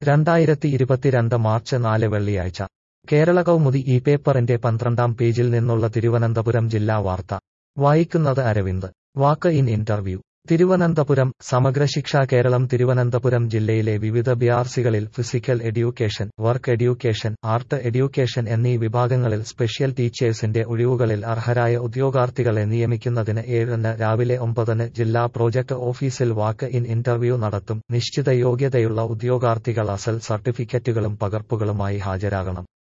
രണ്ടായിരത്തി ഇരുപത്തിരണ്ട് മാർച്ച് നാല് വെള്ളിയാഴ്ച കേരള കൗമുദി ഈ പേപ്പറിന്റെ പന്ത്രണ്ടാം പേജിൽ നിന്നുള്ള തിരുവനന്തപുരം ജില്ലാ വാർത്ത വായിക്കുന്നത് Aravind walk in interview Thiruvananthapuram Samagra Shiksha Keralam Thiruvananthapuram ജില്ലയിലെ വിവിധ ബിആർസികളിൽ physical education work education art education എന്നീ വിഭാഗങ്ങളിൽ സ്പെഷ്യൽ ടീച്ചേഴ്സിന്റെ ഒഴിവുകളിൽ അർഹരായ ഉദ്യോഗാർത്ഥികളെ നിയമിക്കുന്നതിന് ഏഴിന് രാവിലെ ഒമ്പതിന് ജില്ലാ പ്രോജക്ട് ഓഫീസിൽ വാക്ക് ഇൻ ഇന്റർവ്യൂ നടത്തും നിശ്ചിത യോഗ്യതയുള്ള ഉദ്യോഗാർത്ഥികൾ അസൽ സർട്ടിഫിക്കറ്റുകളും പകർപ്പുകളുമായി ഹാജരാകണം